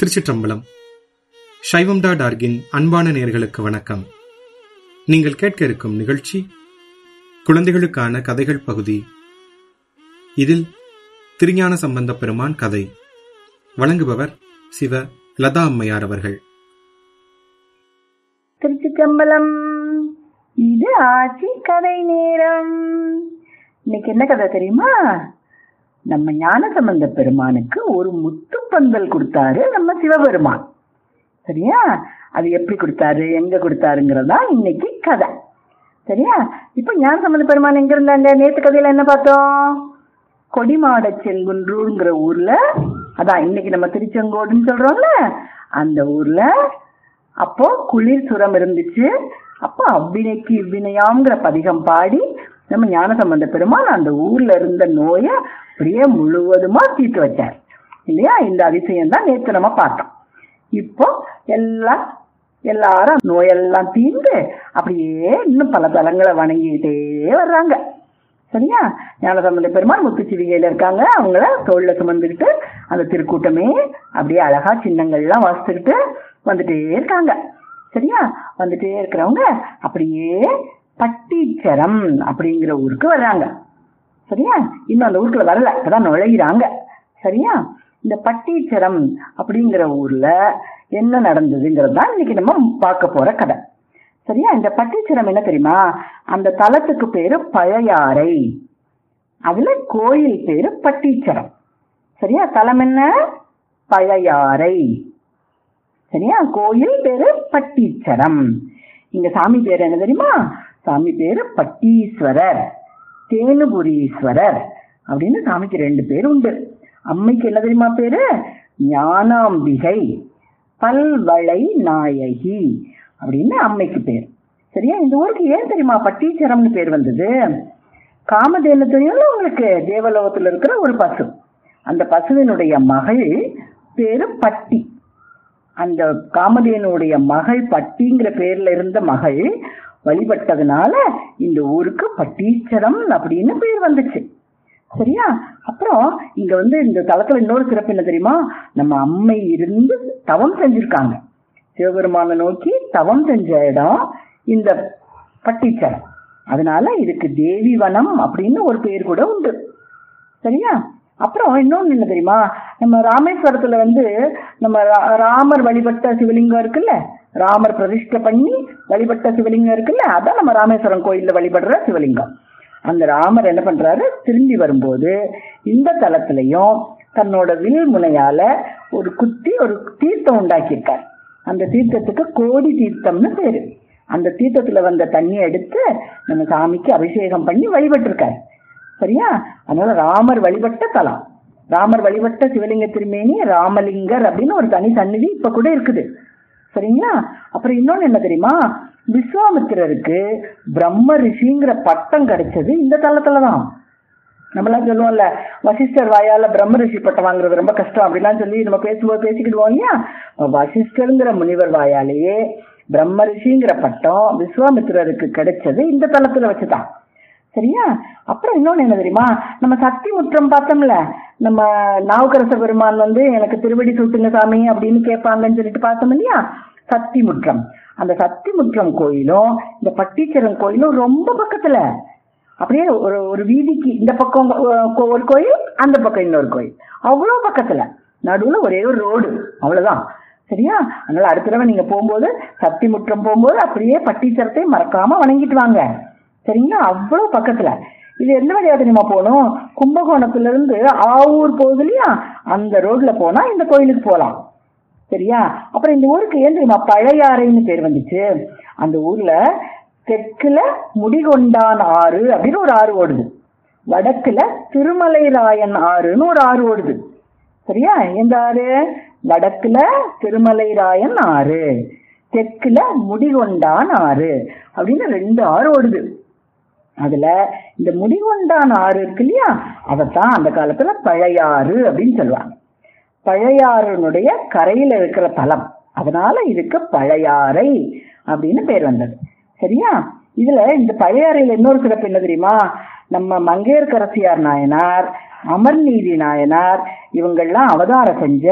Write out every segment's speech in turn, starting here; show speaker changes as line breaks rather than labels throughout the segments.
திருச்சிற்றம்பலம் சைவம் டாட் ஆர்கின் அன்பான நேர்களுக்கு வணக்கம் நீங்கள் கேட்க இருக்கும் நிகழ்ச்சி குழந்தைகளுக்கான கதைகள் பகுதி இதில் திருஞான சம்பந்த பெருமான் கதை வழங்குபவர் சிவ லதா அம்மையார் அவர்கள்
திருச்சிற்றம்பலம் இது ஆட்சி கதை நேரம் இன்னைக்கு என்ன கதை தெரியுமா நம்ம ஞானசம்பந்த பெருமானுக்கு ஒரு முத்துப்பந்தல் கொடுத்தாரு நம்ம சிவபெருமான் சரியா அது எப்படி கொடுத்தாரு எங்க கொடுத்தாருங்கிறதா இன்னைக்கு கதை சரியா இப்ப ஞானசம்பந்த பெருமான் எங்க இருந்தாங்க நேத்து கதையில என்ன பார்த்தோம் கொடிமாட செங்குன்றூர்ங்கிற ஊர்ல அதான் இன்னைக்கு நம்ம திருச்செங்கோடுன்னு சொல்றோம்ல அந்த ஊர்ல அப்போ குளிர் சுரம் இருந்துச்சு அப்போ அவ்வினைக்கு இவ்வினையாம்ங்கிற பதிகம் பாடி நம்ம ஞானசம்பந்த பெருமான் அந்த ஊர்ல இருந்த நோயை அப்படியே முழுவதுமா தீர்த்து வச்சார் இல்லையா இந்த அதிசயம் தான் நேற்று நம்ம பார்த்தோம் இப்போ எல்லாம் எல்லாரும் நோயெல்லாம் தீர்ந்து அப்படியே இன்னும் பல தலங்களை வணங்கிட்டே வர்றாங்க சரியா ஞானசம்பந்த பெருமாள் முத்துச்சிவிகையில இருக்காங்க அவங்கள தோல்ல சுமந்துக்கிட்டு அந்த திருக்கூட்டமே அப்படியே அழகா சின்னங்கள்லாம் வாசிச்சுக்கிட்டு வந்துட்டே இருக்காங்க சரியா வந்துட்டே இருக்கிறவங்க அப்படியே பட்டீச்சரம் அப்படிங்கிற ஊருக்கு வர்றாங்க சரியா இன்னும் அந்த ஊருக்குள்ள வரல இப்பதான் நுழையிறாங்க சரியா இந்த பட்டீச்சரம் அப்படிங்கிற ஊர்ல என்ன நடந்ததுங்கிறது தான் இன்னைக்கு நம்ம பார்க்க போற கதை சரியா இந்த பட்டீச்சரம் என்ன தெரியுமா அந்த தலத்துக்கு பேரு பழையாறை அதுல கோயில் பேரு பட்டீச்சரம் சரியா தலம் என்ன பழையாறை சரியா கோயில் பேரு பட்டீச்சரம் இங்க சாமி பேர் என்ன தெரியுமா சாமி பேரு பட்டீஸ்வரர் தேனுபுரீஸ்வரர் அப்படின்னு சாமிக்கு ரெண்டு பேர் உண்டு அம்மைக்கு என்ன தெரியுமா பேரு ஞானாம்பிகை பல்வளை நாயகி அப்படின்னு அம்மைக்கு பேர் சரியா இந்த ஊருக்கு ஏன் தெரியுமா பட்டீச்சரம்னு பேர் வந்தது காமதேனு தெரியும்ல உங்களுக்கு தேவலோகத்துல இருக்கிற ஒரு பசு அந்த பசுவினுடைய மகள் பேரு பட்டி அந்த காமதேனுடைய மகள் பட்டிங்கிற பேர்ல இருந்த மகள் வழிபட்டதுனால இந்த ஊருக்கு பட்டீச்சரம் அப்படின்னு பேர் வந்துச்சு சரியா அப்புறம் இங்க வந்து இந்த தளத்துல இன்னொரு சிறப்பு என்ன தெரியுமா நம்ம அம்மை இருந்து தவம் செஞ்சிருக்காங்க சிவபெருமான நோக்கி தவம் செஞ்ச இடம் இந்த பட்டீச்சரம் அதனால இதுக்கு தேவி வனம் அப்படின்னு ஒரு பேர் கூட உண்டு சரியா அப்புறம் இன்னொன்னு என்ன தெரியுமா நம்ம ராமேஸ்வரத்துல வந்து நம்ம ராமர் வழிபட்ட சிவலிங்கம் இருக்குல்ல ராமர் பிரதிஷ்டை பண்ணி வழிபட்ட சிவலிங்கம் இருக்குல்ல அதான் நம்ம ராமேஸ்வரம் கோயில்ல வழிபடுற சிவலிங்கம் அந்த ராமர் என்ன பண்றாரு திரும்பி வரும்போது இந்த தலத்திலையும் தன்னோட வில் முனையால ஒரு குத்தி ஒரு தீர்த்தம் உண்டாக்கியிருக்கார் அந்த தீர்த்தத்துக்கு கோடி தீர்த்தம்னு பேரு அந்த தீர்த்தத்துல வந்த தண்ணி எடுத்து நம்ம சாமிக்கு அபிஷேகம் பண்ணி வழிபட்டிருக்காரு சரியா அதனால ராமர் வழிபட்ட தலம் ராமர் வழிபட்ட சிவலிங்க திருமேனி ராமலிங்கர் அப்படின்னு ஒரு தனி சந்நிதி இப்ப கூட இருக்குது சரிங்களா அப்புறம் இன்னொன்னு என்ன தெரியுமா விஸ்வாமித்திரருக்கு பிரம்ம ரிஷிங்கிற பட்டம் கிடைச்சது இந்த தளத்துலதான் நம்மளாம் சொல்லுவோம்ல வசிஷ்டர் வாயால பிரம்ம ரிஷி பட்டம் வாங்குறது ரொம்ப கஷ்டம் அப்படிலாம் சொல்லி நம்ம பேசும்போது பேசிக்கிடுவோம் இல்லையா வசிஷ்டருங்கிற முனிவர் வாயாலேயே பிரம்ம ரிஷிங்கிற பட்டம் விஸ்வாமித்திரருக்கு கிடைச்சது இந்த தளத்துல வச்சுதான் சரியா அப்புறம் இன்னொன்னு என்ன தெரியுமா நம்ம சக்தி முற்றம் பார்த்தோம்ல நம்ம நாவுக்கரச பெருமான் வந்து எனக்கு திருவடி சூட்டுங்க சாமி அப்படின்னு கேட்பாங்கன்னு சொல்லிட்டு பார்த்தோம் இல்லையா சக்தி முற்றம் அந்த சக்தி முற்றம் கோயிலும் இந்த பட்டீச்சரம் கோயிலும் ரொம்ப பக்கத்துல அப்படியே ஒரு ஒரு வீதிக்கு இந்த பக்கம் ஒரு கோயில் அந்த பக்கம் இன்னொரு கோயில் அவ்வளோ பக்கத்துல நடுவுல ஒரே ஒரு ரோடு அவ்வளவுதான் சரியா அதனால அடுத்த தடவை நீங்க போகும்போது சக்தி முற்றம் போகும்போது அப்படியே பட்டீச்சரத்தை மறக்காம வணங்கிட்டு வாங்க சரிங்களா அவ்வளவு பக்கத்துல இது எந்த வழியா தெரியுமா போகணும் கும்பகோணத்துல இருந்து ஆவூர் போகுது இல்லையா அந்த ரோட்ல போனா இந்த கோயிலுக்கு போலாம் சரியா அப்புறம் இந்த ஊருக்கு ஏன் தெரியுமா பழையாறைன்னு பேர் வந்துச்சு அந்த ஊர்ல தெற்குல முடிகொண்டான் ஆறு அப்படின்னு ஒரு ஆறு ஓடுது வடக்குல திருமலை ராயன் ஆறுன்னு ஒரு ஆறு ஓடுது சரியா எந்த ஆறு வடக்குல திருமலை ராயன் ஆறு தெற்குல முடிகொண்டான் ஆறு அப்படின்னு ரெண்டு ஆறு ஓடுது அதுல இந்த முடிகொண்டான் ஆறு இருக்கு இல்லையா அதைத்தான் அந்த காலத்துல பழையாறு அப்படின்னு சொல்லுவாங்க பழையாறுனுடைய கரையில இருக்கிற தலம் அதனால இதுக்கு பழையாறை அப்படின்னு பேர் வந்தது சரியா இதுல இந்த பழையாறையில இன்னொரு சிறப்பு என்ன தெரியுமா நம்ம மங்கையர்கரசியார் நாயனார் அமர்நீதி நாயனார் இவங்கெல்லாம் அவதாரம் செஞ்ச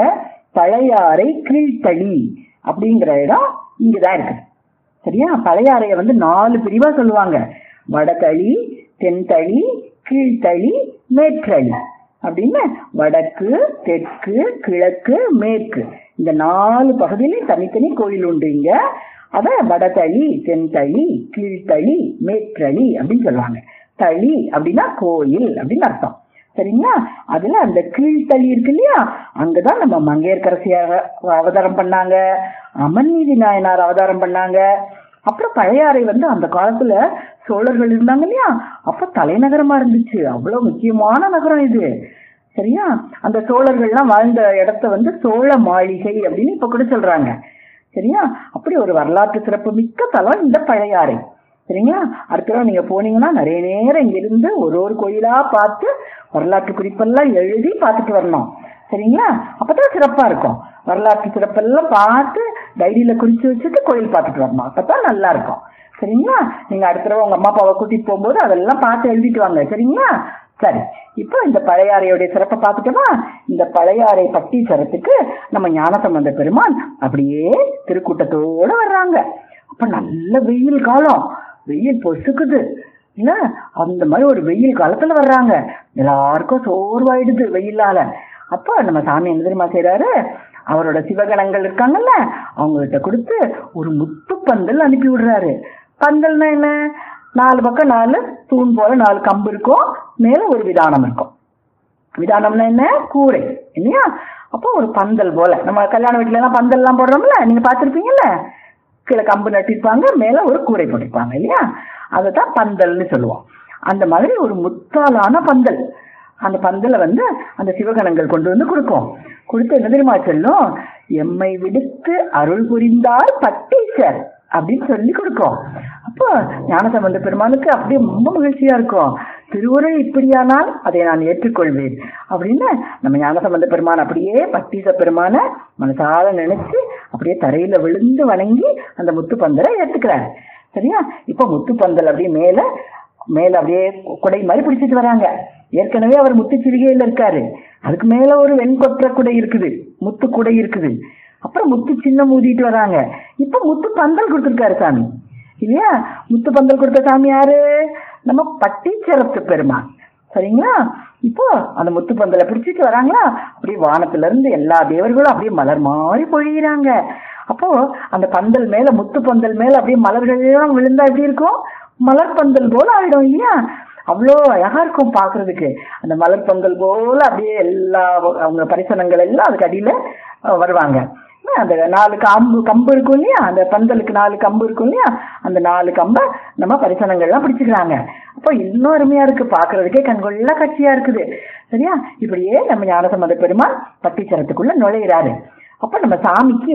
பழையாறை கீழ்த்தளி அப்படிங்கிற இடம் இங்கதான் இருக்கு சரியா பழையாறைய வந்து நாலு பிரிவா சொல்லுவாங்க வடதளி தென்தளி கீழ்த்தளி மேற்றளி அப்படின்னு வடக்கு தெற்கு கிழக்கு மேற்கு இந்த நாலு பகுதியிலையும் தனித்தனி கோயில் உண்டு இங்க அத வடதளி தென்தளி கீழ்த்தளி மேற்றளி அப்படின்னு சொல்லுவாங்க தளி அப்படின்னா கோயில் அப்படின்னு அர்த்தம் சரிங்களா அதுல அந்த கீழ்த்தளி இருக்கு இல்லையா அங்கதான் நம்ம மங்கையர்கரசியார் அவதாரம் பண்ணாங்க அமன்நீதி நாயனார் அவதாரம் பண்ணாங்க அப்புறம் பழையாறை வந்து அந்த காலத்துல சோழர்கள் இருந்தாங்க இல்லையா அப்ப தலைநகரமா இருந்துச்சு அவ்வளவு முக்கியமான நகரம் இது சரியா அந்த சோழர்கள்லாம் வாழ்ந்த இடத்த வந்து சோழ மாளிகை அப்படின்னு இப்ப கூட சொல்றாங்க சரியா அப்படி ஒரு வரலாற்று சிறப்பு மிக்க தலம் இந்த பழையாறை சரிங்களா அடுத்த தடவை நீங்க போனீங்கன்னா நிறைய நேரம் இங்க இருந்து ஒரு ஒரு கோயிலா பார்த்து வரலாற்று குறிப்பெல்லாம் எழுதி பார்த்துட்டு வரணும் சரிங்களா அப்பதான் சிறப்பா இருக்கும் வரலாற்று சிறப்பெல்லாம் பார்த்து டைரியில குறிச்சு வச்சுட்டு கோயில் பார்த்துட்டு வரணும் அப்பதான் நல்லா இருக்கும் சரிங்களா நீங்க அடுத்த தடவை உங்க அம்மா அப்பாவை கூட்டிட்டு போகும்போது அதெல்லாம் பார்த்து எழுதிட்டு வாங்க சரிங்களா சரி இப்போ இந்த பழையாறையுடைய சிறப்பை பார்த்துட்டோமா இந்த பழையாறை பட்டீஸ்வரத்துக்கு நம்ம ஞானசம்பந்த பெருமான் அப்படியே திருக்கூட்டத்தோட வர்றாங்க அப்ப நல்ல வெயில் காலம் வெயில் பொசுக்குது இல்ல அந்த மாதிரி ஒரு வெயில் காலத்துல வர்றாங்க எல்லாருக்கும் சோர்வாயிடுது வெயிலால அப்ப நம்ம சாமி என்ன தெரியுமா செய்யறாரு அவரோட சிவகணங்கள் இருக்காங்கல்ல அவங்க கிட்ட கொடுத்து ஒரு முத்து பந்தல் அனுப்பி விடுறாரு பந்தல்னா என்ன நாலு பக்கம் நாலு தூண் போல நாலு கம்பு இருக்கும் மேல ஒரு விதானம் இருக்கும் விதானம்னா என்ன கூரை இல்லையா அப்போ ஒரு பந்தல் போல நம்ம கல்யாண வீட்டுல எல்லாம் பந்தல் எல்லாம் போடுறோம்ல நீங்க பாத்திருப்பீங்கல்ல கீழே கம்பு நட்டிருப்பாங்க மேல ஒரு கூரை போட்டிருப்பாங்க இல்லையா அதைத்தான் பந்தல்னு சொல்லுவோம் அந்த மாதிரி ஒரு முத்தாலான பந்தல் அந்த பந்தலை வந்து அந்த சிவகணங்கள் கொண்டு வந்து கொடுக்கும் கொடுத்து என்ன தெரியுமா சொல்லும் எம்மை விடுத்து அருள் புரிந்தார் பட்டீசர் அப்படின்னு சொல்லி கொடுக்கும் அப்போ ஞானசம்பந்த பெருமானுக்கு அப்படியே ரொம்ப மகிழ்ச்சியா இருக்கும் திருவுரை இப்படியானால் அதை நான் ஏற்றுக்கொள்வேன் அப்படின்னு நம்ம ஞானசம்பந்த பெருமான் அப்படியே பட்டீச பெருமான மனசால நினைச்சு அப்படியே தரையில விழுந்து வணங்கி அந்த முத்து பந்தலை ஏத்துக்கிறார் சரியா இப்போ முத்து பந்தல் அப்படியே மேல மேல அப்படியே குடை மாதிரி பிடிச்சிட்டு வராங்க ஏற்கனவே அவர் முத்து சிவிகையில இருக்காரு அதுக்கு மேல ஒரு வெண்கொற்ற குடை இருக்குது முத்து குடை இருக்குது அப்புறம் முத்து சின்னம் ஊதிட்டு வராங்க இப்ப முத்து பந்தல் கொடுத்திருக்காரு சாமி இல்லையா முத்து பந்தல் கொடுத்த சாமி யாரு நம்ம பட்டீச்சரத்து பெருமான் சரிங்களா இப்போ அந்த முத்து பந்தலை பிடிச்சிட்டு வராங்களா அப்படியே வானத்துல இருந்து எல்லா தேவர்களும் அப்படியே மலர் மாதிரி பொழியிறாங்க அப்போ அந்த பந்தல் மேல முத்து பந்தல் மேல அப்படியே மலர்கள் எல்லாம் விழுந்தா எப்படி இருக்கும் மலர் பந்தல் போல ஆயிடும் இல்லையா அவ்வளோ அழகா இருக்கும் பாக்குறதுக்கு அந்த மலர் பந்தல் போல அப்படியே எல்லா அவங்க பரிசனங்கள் எல்லாம் அதுக்கு அடியில அஹ், வருவாங்க அந்த நாலு கம்பு கம்பு இருக்கும் இல்லையா அந்த பந்தலுக்கு நாலு கம்பு இருக்கும் இல்லையா அந்த நாலு கம்பை நம்ம பரிசனங்கள்லாம் பிடிச்சுக்கிறாங்க அப்போ இன்னும் அருமையா இருக்கு பாக்குறதுக்கே கண்கொள்ள காட்சியா இருக்குது சரியா இப்படியே நம்ம ஞானசம்மத பெருமான் பட்டிச்சரத்துக்குள்ள நுழையிறாரு அப்ப நம்ம சாமிக்கு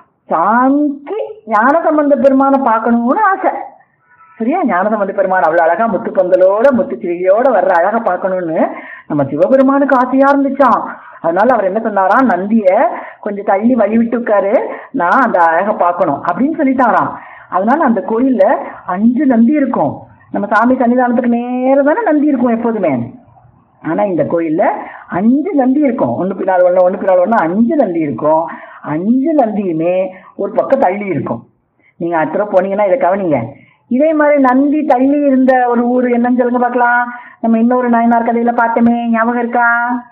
சாமிக்கு ஞானசம்பந்த பெருமானை பார்க்கணும்னு ஆசை சரியா ஞானசம்பந்த பெருமான் அவ்வளவு அழகா முத்து பந்தலோட முத்து சிவிகையோட வர்ற அழகா பார்க்கணும்னு நம்ம சிவபெருமானுக்கு ஆசையா இருந்துச்சாம் அதனால அவர் என்ன சொன்னாராம் நந்திய கொஞ்சம் தள்ளி வழி விட்டு உட்காரு நான் அந்த அழகை பார்க்கணும் அப்படின்னு சொல்லிட்டாராம் அதனால அந்த கோயில்ல அஞ்சு நந்தி இருக்கும் நம்ம சாமி சன்னிதானத்துக்கு நேரம் தானே நந்தி இருக்கும் எப்போதுமே ஆனா இந்த கோயில்ல அஞ்சு நந்தி இருக்கும் ஒண்ணு பின்னால் ஒண்ணு ஒண்ணு பின்னால் ஒண்ணு அஞ்சு நந்தி இருக்கும் அஞ்சு நந்தியுமே ஒரு பக்கம் தள்ளி இருக்கும் நீங்க அடுத்த தடவை போனீங்கன்னா இதை கவனிங்க இதே மாதிரி நந்தி தள்ளி இருந்த ஒரு ஊர் என்னன்னு சொல்லுங்க பார்க்கலாம் நம்ம இன்னொரு நாயனார் கதையில பார்த்தோமே ஞாபகம் இருக்கா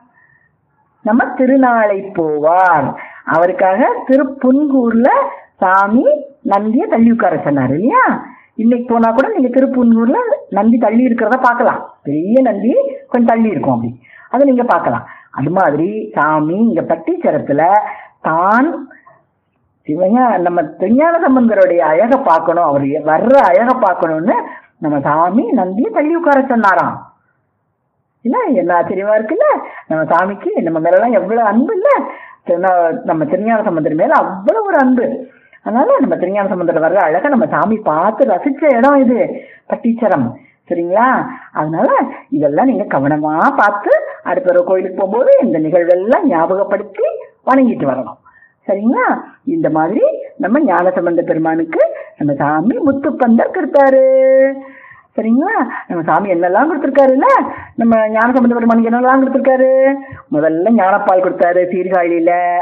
நம்ம திருநாளை போவார் அவருக்காக திருப்புன்கூர்ல சாமி நந்திய தள்ளி உட்கார சொன்னாரு இல்லையா இன்னைக்கு போனா கூட நீங்க திருப்புன்கூர்ல நந்தி தள்ளி இருக்கிறத பார்க்கலாம் பெரிய நந்தி கொஞ்சம் தள்ளி இருக்கும் அப்படி அதை நீங்க பார்க்கலாம் அது மாதிரி சாமி இங்க பட்டீச்சரத்துல தான் சிவங்க நம்ம திருஞான சம்பந்தருடைய அழகை பார்க்கணும் அவர் வர்ற அழகை பார்க்கணும்னு நம்ம சாமி நந்தியை தள்ளி உட்கார சொன்னாராம் இல்ல என்ன ஆச்சரியமா இருக்குல்ல நம்ம சாமிக்கு நம்ம மேலாம் எவ்வளவு அன்பு இல்ல திருநா- நம்ம திருஞான சம்பந்தர் மேல அவ்வளவு ஒரு அன்பு அதனால நம்ம திருஞான சம்பந்தர் வர்ற அழகா நம்ம சாமி பார்த்து ரசிச்ச இடம் இது பட்டீச்சரம் சரிங்களா அதனால இதெல்லாம் நீங்க கவனமா பார்த்து அடுத்த தடவை கோயிலுக்கு போகும்போது இந்த நிகழ்வெல்லாம் ஞாபகப்படுத்தி வணங்கிட்டு வரணும் சரிங்களா இந்த மாதிரி நம்ம ஞானசம்பந்த பெருமானுக்கு நம்ம சாமி முத்துப்பந்தர் கொடுத்தாரு சரிங்களா நம்ம சாமி என்னெல்லாம் கொடுத்துருக்காருல்ல நம்ம ஞானசம்பந்த பெருமானுக்கு என்னெல்லாம் கொடுத்துருக்காரு முதல்ல ஞானப்பால் கொடுத்தாரு சீர்காழியில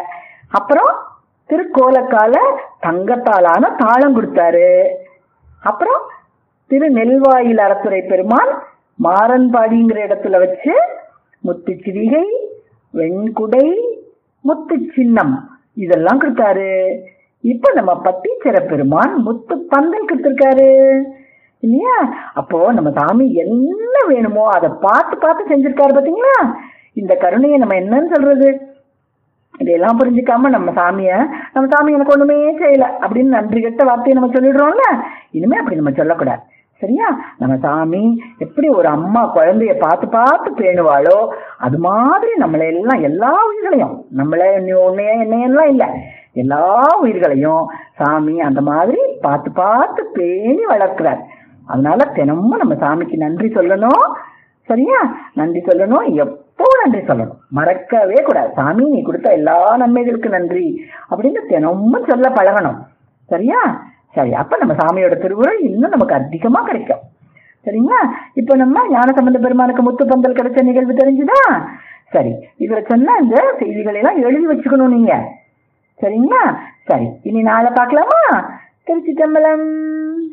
அப்புறம் திருக்கோலக்கால தங்கத்தாலான தாளம் கொடுத்தாரு அப்புறம் திரு நெல்வாயில் அறத்துறை பெருமான் மாறன்பாடிங்கிற இடத்துல வச்சு முத்துச்சிவிகை வெண்குடை முத்து சின்னம் இதெல்லாம் கொடுத்தாரு இப்ப நம்ம பட்டீச்சர பெருமான் முத்து பந்தல் கொடுத்திருக்காரு இல்லையா அப்போ நம்ம சாமி என்ன வேணுமோ அதை பார்த்து பார்த்து செஞ்சிருக்காரு பாத்தீங்களா இந்த கருணையை நம்ம என்னன்னு சொல்றது இதையெல்லாம் புரிஞ்சுக்காம நம்ம சாமிய நம்ம சாமி எனக்கு ஒண்ணுமே செய்யல அப்படின்னு நன்றி கெட்ட வார்த்தையை நம்ம சொல்லிடுறோம்ல இனிமே அப்படி நம்ம சொல்லக்கூடாது சரியா நம்ம சாமி எப்படி ஒரு அம்மா குழந்தைய பார்த்து பார்த்து பேணுவாளோ அது மாதிரி நம்மளை எல்லாம் எல்லா உயிர்களையும் நம்மள உன்னைய என்னையெல்லாம் இல்ல எல்லா உயிர்களையும் சாமி அந்த மாதிரி பார்த்து பார்த்து பேணி வளர்க்கிறார் அதனால தினமும் நம்ம சாமிக்கு நன்றி சொல்லணும் சரியா நன்றி சொல்லணும் எப்போ நன்றி சொல்லணும் மறக்கவே கூடாது சாமி நீ கொடுத்த எல்லா நன்மைகளுக்கு நன்றி அப்படின்னு தினமும் சொல்ல பழகணும் சரியா சரி அப்ப நம்ம சாமியோட திருவுருள் இன்னும் நமக்கு அதிகமா கிடைக்கும் சரிங்களா இப்ப நம்ம ஞானசம்பந்த பெருமானுக்கு முத்துப்பந்தல் கிடைச்ச நிகழ்வு தெரிஞ்சுதா சரி இதுல சொன்ன இந்த செய்திகளை எல்லாம் எழுதி வச்சுக்கணும் நீங்க சரிங்களா சரி இனி நாளை பார்க்கலாமா திருச்சி தம்பலம்